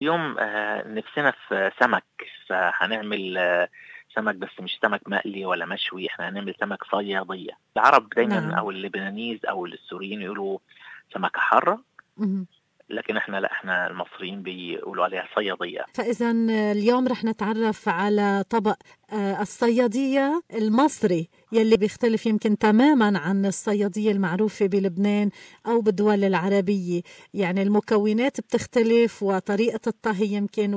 يوم آه، نفسنا في سمك فهنعمل آه، سمك بس مش سمك مقلي ولا مشوي احنا هنعمل سمك صياديه العرب دايما نعم. او اللبنانيز او السوريين يقولوا سمكه حاره مهم. لكن احنا لا احنا المصريين بيقولوا عليها صياديه فإذا اليوم رح نتعرف على طبق آه، الصيادية المصري يلي بيختلف يمكن تماما عن الصيادية المعروفة بلبنان أو بالدول العربية يعني المكونات بتختلف وطريقة الطهي يمكن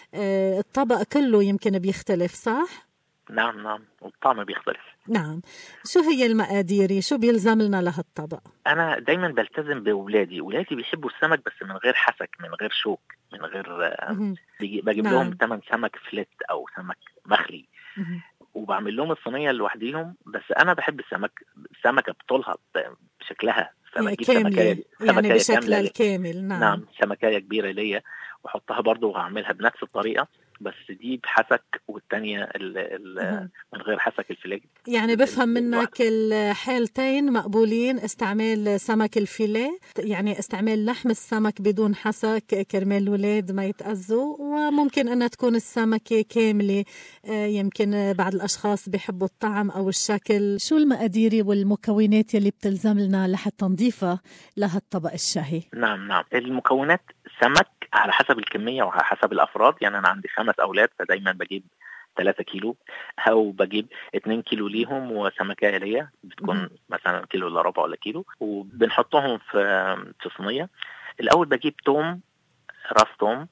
والطبق كله يمكن بيختلف صح؟ نعم نعم والطعم بيختلف نعم شو هي المقادير شو بيلزم لنا لهالطبق انا دايما بلتزم باولادي اولادي بيحبوا السمك بس من غير حسك من غير شوك من غير آه، مهم. بيجي- بجيب نعم. لهم ثمن سمك فليت او سمك مخلي مهم. وبعمل لهم الصينيه لوحديهم بس انا بحب السمك السمكه بطولها ب- بشكلها فبجيب كاملة سمكايه يعني سمكايه بشكلها كامله الكامل نعم, نعم سمكايه كبيره ليا واحطها برضو وهعملها بنفس الطريقه بس دي بحسك والتانية ال ال مهم. من غير حسك الفليج يعني بفهم منك الحالتين مقبولين استعمال سمك الفيليه يعني استعمال لحم السمك بدون حسك كرمال الولاد ما يتأذوا وممكن أنها تكون السمكة كاملة آه، يمكن بعض الأشخاص بيحبوا الطعم أو الشكل شو المقادير والمكونات يلي بتلزم لنا لحتى نضيفها لهالطبق الشهي نعم نعم المكونات سمك على حسب الكمية وعلى حسب الأفراد يعني أنا عندي خمس أولاد فدايما بجيب 3 كيلو أو بجيب 2 كيلو ليهم وسمكية ليا بتكون مهم. مثلا كيلو إلا ربع ولا كيلو وبنحطهم في في صينية الأول بجيب توم راس توم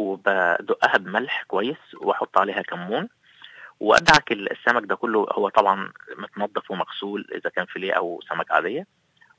وبدقها بملح كويس وأحط عليها كمون وأدعك السمك ده كله هو طبعا متنضف ومغسول إذا كان فيليه أو سمك عادية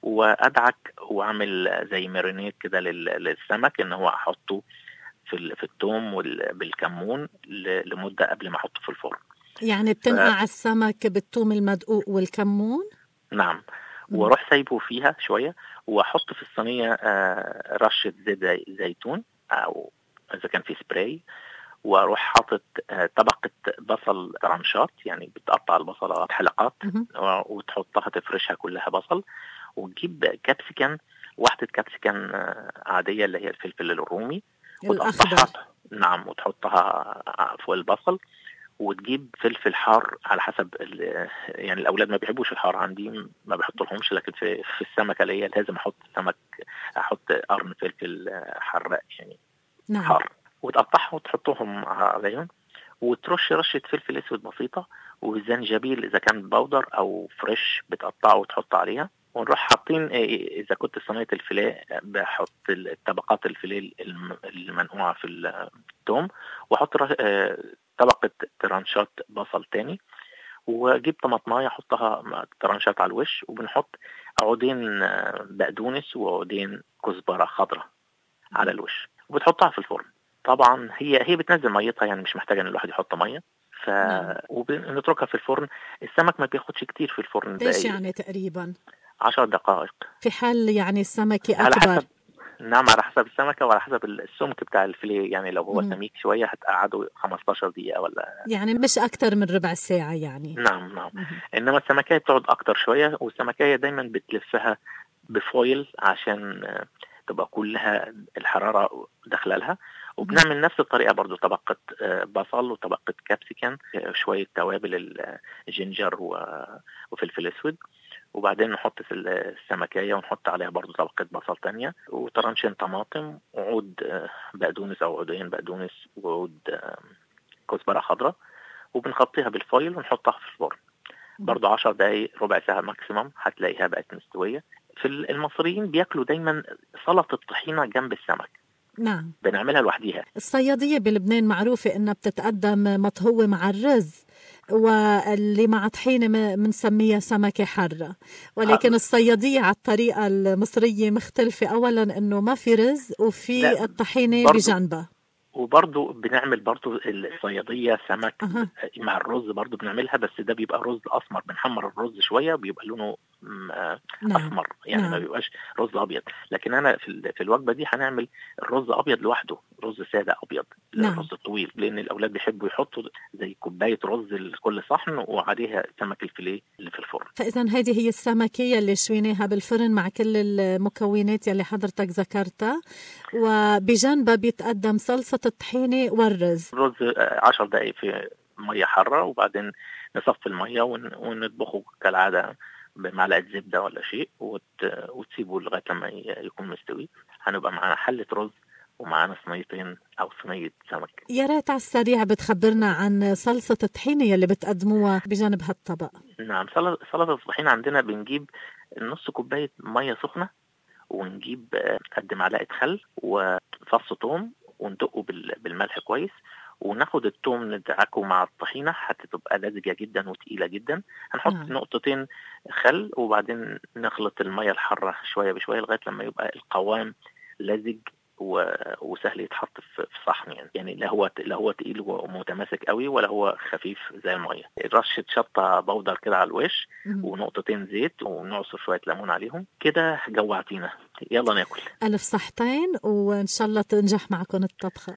وادعك واعمل زي مارينيت كده لل- للسمك ان هو احطه في ال- في الثوم وال- بالكمون ل- لمده قبل ما احطه في الفرن يعني بتنقع السمك بالثوم المدقوق والكمون نعم مم. واروح سايبه فيها شويه واحط في الصينيه آه، رشه زيت زي زيتون او اذا كان في سبراي واروح حاطط آه، طبقه بصل ترانشات يعني بتقطع البصله حلقات مهم. وتحطها تفرشها كلها بصل وتجيب كابسيكان واحدة كابسيكان آه، عادية اللي هي الفلفل الرومي الأخضر وتقطعها نعم وتحطها فوق البصل وتجيب فلفل حار على حسب ال- يعني الاولاد ما بيحبوش الحار عندي ما بحط لهمش لكن في في السمكه ليا لازم احط سمك احط قرن فلفل آه، حراق يعني نعم حار وتقطعها وتحطهم عليهم وترش رشة فلفل اسود بسيطة وزنجبيل اذا كان باودر او فريش بتقطعه وتحط عليها ونروح حاطين إيه- اذا كنت صينية الفيليه بحط الطبقات الفيليه الم- المنقوعة في الثوم واحط رش- آه، طبقة ترانشات بصل تاني واجيب طماطمايه احطها مع ترانشات على الوش وبنحط عودين آه، بقدونس وعودين كزبره خضراء على الوش وبتحطها في الفرن طبعا هي هي بتنزل ميتها يعني مش محتاجه ان الواحد يحط ميه ف نعم. وبنتركها في الفرن السمك ما بياخدش كتير في الفرن ايش دقايق يعني تقريبا 10 دقائق في حال يعني السمكة على أكبر حسب نعم على حسب السمكه وعلى حسب السمك بتاع الفيليه يعني لو هو مم. سميك شويه هتقعده 15 دقيقه ولا يعني مش أكتر من ربع ساعة يعني نعم نعم مهم. انما السمكيه بتقعد اكتر شويه والسمكيه دايما بتلفها بفويل عشان آه، تبقى كلها الحراره داخله لها وبنعمل نفس الطريقه برضو طبقه آه، بصل وطبقه كابسيكان آه، شويه توابل ال- الجنجر و- وفلفل اسود وبعدين نحط في السمكية ونحط عليها برضو طبقة بصل تانية وطرنشين طماطم وعود آه، بقدونس أو عودين بقدونس وعود آه، كزبرة خضراء وبنغطيها بالفويل ونحطها في الفرن برضو عشر دقايق ربع ساعة ماكسيموم هتلاقيها بقت مستوية في المصريين بياكلوا دايما سلطة الطحينة جنب السمك نعم بنعملها لوحديها الصيادية بلبنان معروفة إنها بتتقدم مطهوة مع الرز واللي مع طحينة بنسميها سمكة حرة ولكن آه. الصيادية على الطريقة المصرية مختلفة أولا إنه ما في رز وفي لا، الطحينة برضو. بجنبها وبرضو بنعمل برضو الصيادية سمك أها. مع الرز برضو بنعملها بس ده بيبقى رز أسمر بنحمر الرز شوية بيبقى لونه م- آه، نعم أسمر يعني نعم. ما بيبقاش رز أبيض لكن أنا في ال- في الوجبة دي هنعمل الرز أبيض لوحده رز سادة أبيض نعم. الرز الطويل لان الاولاد بيحبوا يحطوا زي كوبايه رز لكل صحن وعليها سمك الفيليه اللي في الفرن فاذا هذه هي السمكيه اللي شويناها بالفرن مع كل المكونات يلي حضرتك ذكرتها وبجنبها بيتقدم صلصه الطحينه والرز الرز 10 دقائق في ميه حاره وبعدين نصفي الميه ونطبخه كالعاده بمعلقه زبده ولا شيء وت... وتسيبه لغايه لما يكون مستوي هنبقى معانا حله رز ومعانا صينيتين او صينيه سمك يا ريت على السريع بتخبرنا عن صلصه الطحينه يلي بتقدموها بجانب هالطبق نعم سلطه الطحينه عندنا بنجيب نص كوبايه ميه سخنه ونجيب قد معلقه خل وفص ثوم وندقه بالملح كويس وناخد التوم ندعكه مع الطحينه حتى تبقى لزجه جدا وتقيله جدا هنحط نعم. نقطتين خل وبعدين نخلط الميه الحاره شويه بشويه لغايه لما يبقى القوام لزج وسهل يتحط في صحن يعني يعني لا هو لا هو تقيل ومتماسك قوي ولا هو خفيف زي الميه رشه شطه بودر كده على الوش ونقطتين زيت ونعصر شويه ليمون عليهم كده جوعتينا يلا ناكل الف صحتين وان شاء الله تنجح معكم الطبخه